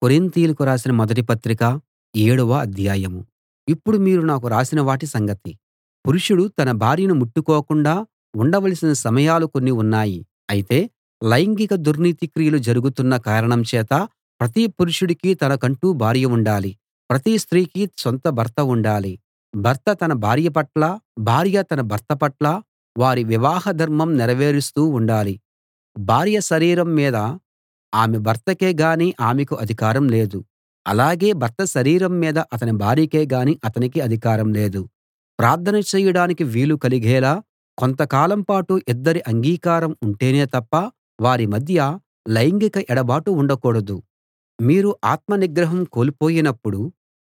కొరింతీయులకు రాసిన మొదటి పత్రిక ఏడవ అధ్యాయం ఇప్పుడు మీరు నాకు రాసిన వాటి సంగతి పురుషుడు తన భార్యను ముట్టుకోకుండా ఉండవలసిన సమయాలు కొన్ని ఉన్నాయి అయితే లైంగిక దుర్నీతి క్రియలు జరుగుతున్న కారణం చేత ప్రతి పురుషుడికి తనకంటూ భార్య ఉండాలి ప్రతి స్త్రీకి సొంత భర్త ఉండాలి భర్త తన భార్య పట్ల భార్య తన భర్త పట్ల వారి వివాహ ధర్మం నెరవేరుస్తూ ఉండాలి భార్య శరీరం మీద ఆమె భర్తకే గాని ఆమెకు అధికారం లేదు అలాగే భర్త శరీరం మీద అతని భార్యకే గాని అతనికి అధికారం లేదు ప్రార్థన చేయడానికి వీలు కలిగేలా కొంతకాలం పాటు ఇద్దరి అంగీకారం ఉంటేనే తప్ప వారి మధ్య లైంగిక ఎడబాటు ఉండకూడదు మీరు ఆత్మ నిగ్రహం కోల్పోయినప్పుడు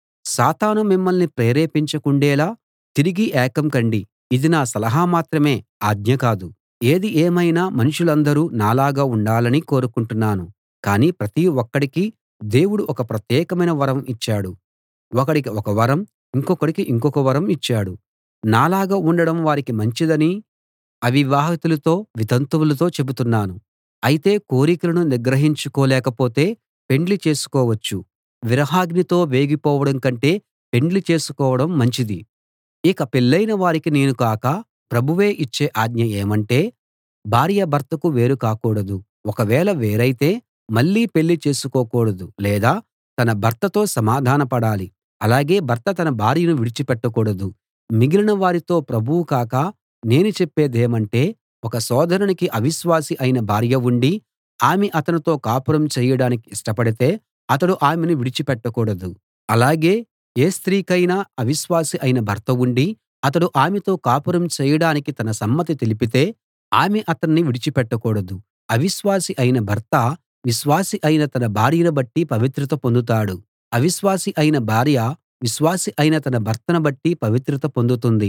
సాతాను మిమ్మల్ని ప్రేరేపించకుండేలా తిరిగి ఏకం కండి ఇది నా సలహా మాత్రమే ఆజ్ఞ కాదు ఏది ఏమైనా మనుషులందరూ నాలాగా ఉండాలని కోరుకుంటున్నాను కానీ ప్రతి ఒక్కడికి దేవుడు ఒక ప్రత్యేకమైన వరం ఇచ్చాడు ఒకడికి ఒక వరం ఇంకొకడికి ఇంకొక వరం ఇచ్చాడు నాలాగా ఉండడం వారికి మంచిదని అవివాహితులతో వితంతువులతో చెబుతున్నాను అయితే కోరికలను నిగ్రహించుకోలేకపోతే పెండ్లి చేసుకోవచ్చు విరహాగ్నితో వేగిపోవడం కంటే పెండ్లి చేసుకోవడం మంచిది ఇక పెళ్ళైన వారికి నేను కాక ప్రభువే ఇచ్చే ఆజ్ఞ ఏమంటే భార్య భర్తకు వేరు కాకూడదు ఒకవేళ వేరైతే మళ్ళీ పెళ్లి చేసుకోకూడదు లేదా తన భర్తతో సమాధానపడాలి అలాగే భర్త తన భార్యను విడిచిపెట్టకూడదు మిగిలిన వారితో ప్రభువు కాక నేను చెప్పేదేమంటే ఒక సోదరునికి అవిశ్వాసి అయిన భార్య ఉండి ఆమె అతనితో కాపురం చేయడానికి ఇష్టపడితే అతడు ఆమెను విడిచిపెట్టకూడదు అలాగే ఏ స్త్రీకైనా అవిశ్వాసి అయిన భర్త ఉండి అతడు ఆమెతో కాపురం చేయడానికి తన సమ్మతి తెలిపితే ఆమె అతన్ని విడిచిపెట్టకూడదు అవిశ్వాసి అయిన భర్త విశ్వాసి అయిన తన భార్యను బట్టి పవిత్రత పొందుతాడు అవిశ్వాసి అయిన భార్య విశ్వాసి అయిన తన భర్తను బట్టి పవిత్రత పొందుతుంది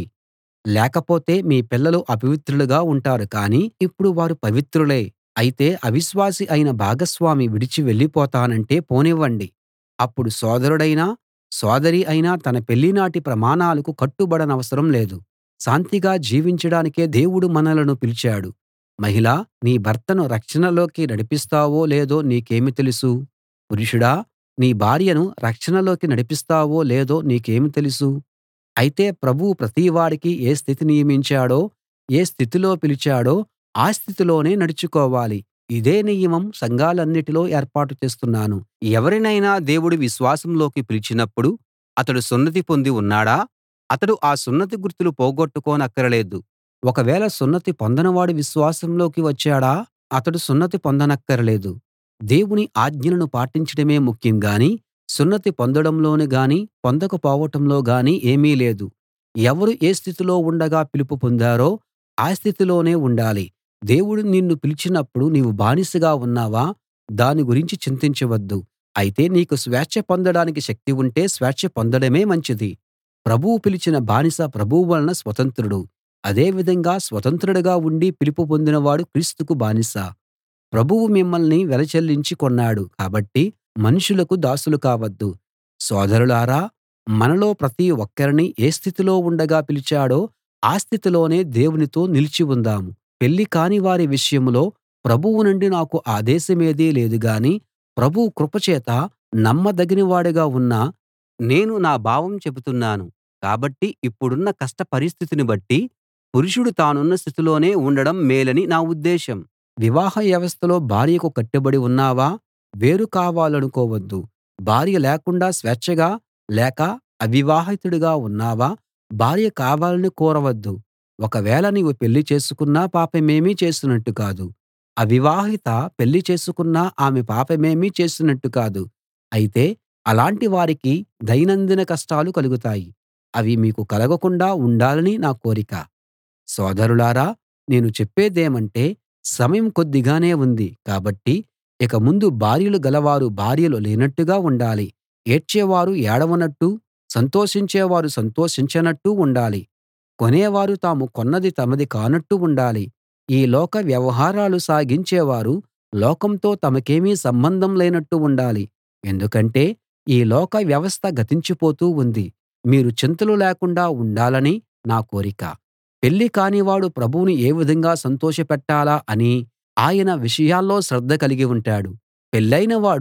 లేకపోతే మీ పిల్లలు అపవిత్రులుగా ఉంటారు కానీ ఇప్పుడు వారు పవిత్రులే అయితే అవిశ్వాసి అయిన భాగస్వామి విడిచి వెళ్ళిపోతానంటే పోనివ్వండి అప్పుడు సోదరుడైనా సోదరి అయినా తన పెళ్లినాటి ప్రమాణాలకు కట్టుబడనవసరం లేదు శాంతిగా జీవించడానికే దేవుడు మనలను పిలిచాడు మహిళా నీ భర్తను రక్షణలోకి నడిపిస్తావో లేదో నీకేమి తెలుసు పురుషుడా నీ భార్యను రక్షణలోకి నడిపిస్తావో లేదో నీకేమి తెలుసు అయితే ప్రభువు ప్రతివాడికి ఏ స్థితి నియమించాడో ఏ స్థితిలో పిలిచాడో ఆ స్థితిలోనే నడుచుకోవాలి ఇదే నియమం సంఘాలన్నిటిలో ఏర్పాటు చేస్తున్నాను ఎవరినైనా దేవుడు విశ్వాసంలోకి పిలిచినప్పుడు అతడు సున్నతి పొంది ఉన్నాడా అతడు ఆ సున్నతి గుర్తులు పోగొట్టుకోనక్కరలేదు ఒకవేళ సున్నతి పొందనివాడు విశ్వాసంలోకి వచ్చాడా అతడు సున్నతి పొందనక్కరలేదు దేవుని ఆజ్ఞలను పాటించడమే ముఖ్యం గాని సున్నతి పొందడంలోను గాని పొందకపోవటంలో గాని ఏమీ లేదు ఎవరు ఏ స్థితిలో ఉండగా పిలుపు పొందారో ఆ స్థితిలోనే ఉండాలి దేవుడు నిన్ను పిలిచినప్పుడు నీవు బానిసగా ఉన్నావా దాని గురించి చింతించవద్దు అయితే నీకు స్వేచ్ఛ పొందడానికి శక్తి ఉంటే స్వేచ్ఛ పొందడమే మంచిది ప్రభువు పిలిచిన బానిస ప్రభువు వలన స్వతంత్రుడు అదే విధంగా స్వతంత్రుడుగా ఉండి పిలుపు పొందినవాడు క్రీస్తుకు బానిస ప్రభువు మిమ్మల్ని వెల చెల్లించి కొన్నాడు కాబట్టి మనుషులకు దాసులు కావద్దు సోదరులారా మనలో ప్రతి ఒక్కరినీ ఏ స్థితిలో ఉండగా పిలిచాడో ఆ స్థితిలోనే దేవునితో నిలిచి ఉందాం పెళ్లి కాని వారి విషయంలో ప్రభువు నుండి నాకు ఆదేశమేదీ లేదు గాని ప్రభువు కృపచేత నమ్మదగినవాడుగా ఉన్న నేను నా భావం చెబుతున్నాను కాబట్టి ఇప్పుడున్న కష్ట పరిస్థితిని బట్టి పురుషుడు తానున్న స్థితిలోనే ఉండడం మేలని నా ఉద్దేశం వివాహ వ్యవస్థలో భార్యకు కట్టుబడి ఉన్నావా వేరు కావాలనుకోవద్దు భార్య లేకుండా స్వేచ్ఛగా లేక అవివాహితుడిగా ఉన్నావా భార్య కావాలని కోరవద్దు ఒకవేళ నీవు పెళ్లి చేసుకున్నా పాపమేమీ చేసినట్టు కాదు అవివాహిత పెళ్లి చేసుకున్నా ఆమె పాపమేమీ చేసినట్టు కాదు అయితే అలాంటి వారికి దైనందిన కష్టాలు కలుగుతాయి అవి మీకు కలగకుండా ఉండాలని నా కోరిక సోదరులారా నేను చెప్పేదేమంటే సమయం కొద్దిగానే ఉంది కాబట్టి ఇక ముందు భార్యలు గలవారు భార్యలు లేనట్టుగా ఉండాలి ఏడ్చేవారు ఏడవనట్టు సంతోషించేవారు సంతోషించనట్టు ఉండాలి కొనేవారు తాము కొన్నది తమది కానట్టు ఉండాలి ఈ లోక వ్యవహారాలు సాగించేవారు లోకంతో తమకేమీ సంబంధం లేనట్టు ఉండాలి ఎందుకంటే ఈ లోక వ్యవస్థ గతించిపోతూ ఉంది మీరు చింతలు లేకుండా ఉండాలని నా కోరిక పెళ్లి కానివాడు ప్రభువును ఏ విధంగా సంతోషపెట్టాలా అని ఆయన విషయాల్లో శ్రద్ధ కలిగి ఉంటాడు పెళ్ళైన వాడు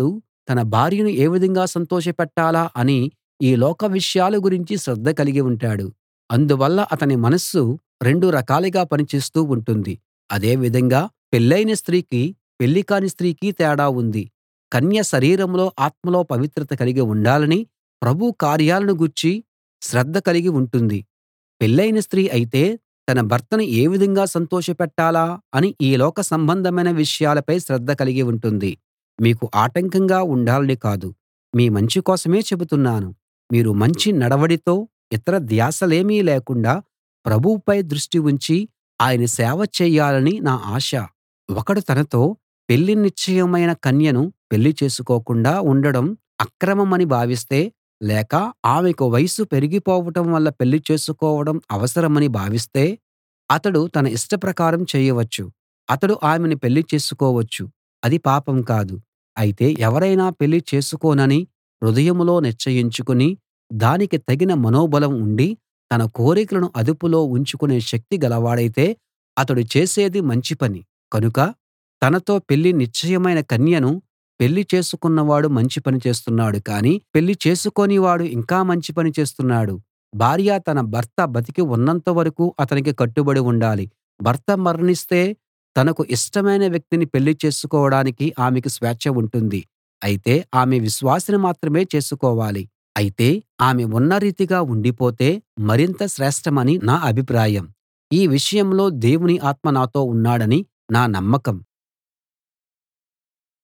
తన భార్యను ఏ విధంగా సంతోషపెట్టాలా అని ఈ లోక విషయాల గురించి శ్రద్ధ కలిగి ఉంటాడు అందువల్ల అతని మనస్సు రెండు రకాలుగా పనిచేస్తూ ఉంటుంది అదే విధంగా పెళ్ళైన స్త్రీకి పెళ్లి కాని స్త్రీకి తేడా ఉంది కన్య శరీరంలో ఆత్మలో పవిత్రత కలిగి ఉండాలని ప్రభువు కార్యాలను గూర్చి శ్రద్ధ కలిగి ఉంటుంది పెళ్ళైన స్త్రీ అయితే తన భర్తను ఏ విధంగా సంతోషపెట్టాలా అని ఈ లోక సంబంధమైన విషయాలపై శ్రద్ధ కలిగి ఉంటుంది మీకు ఆటంకంగా ఉండాలని కాదు మీ మంచి కోసమే చెబుతున్నాను మీరు మంచి నడవడితో ఇతర ధ్యాసలేమీ లేకుండా ప్రభువుపై దృష్టి ఉంచి ఆయన సేవ చెయ్యాలని నా ఆశ ఒకడు తనతో పెళ్లి నిశ్చయమైన కన్యను పెళ్లి చేసుకోకుండా ఉండడం అక్రమమని భావిస్తే లేక ఆమెకు వయస్సు పెరిగిపోవటం వల్ల పెళ్లి చేసుకోవడం అవసరమని భావిస్తే అతడు తన ఇష్టప్రకారం చేయవచ్చు అతడు ఆమెను పెళ్లి చేసుకోవచ్చు అది పాపం కాదు అయితే ఎవరైనా పెళ్లి చేసుకోనని హృదయంలో నిశ్చయించుకుని దానికి తగిన మనోబలం ఉండి తన కోరికలను అదుపులో ఉంచుకునే శక్తి గలవాడైతే అతడు చేసేది మంచి పని కనుక తనతో పెళ్లి నిశ్చయమైన కన్యను పెళ్లి చేసుకున్నవాడు మంచి పని చేస్తున్నాడు కానీ పెళ్లి చేసుకోని వాడు ఇంకా మంచి పని చేస్తున్నాడు భార్య తన భర్త బతికి ఉన్నంత వరకూ అతనికి కట్టుబడి ఉండాలి భర్త మరణిస్తే తనకు ఇష్టమైన వ్యక్తిని పెళ్లి చేసుకోవడానికి ఆమెకు స్వేచ్ఛ ఉంటుంది అయితే ఆమె విశ్వాసిని మాత్రమే చేసుకోవాలి అయితే ఆమె ఉన్న రీతిగా ఉండిపోతే మరింత శ్రేష్టమని నా అభిప్రాయం ఈ విషయంలో దేవుని ఆత్మ నాతో ఉన్నాడని నా నమ్మకం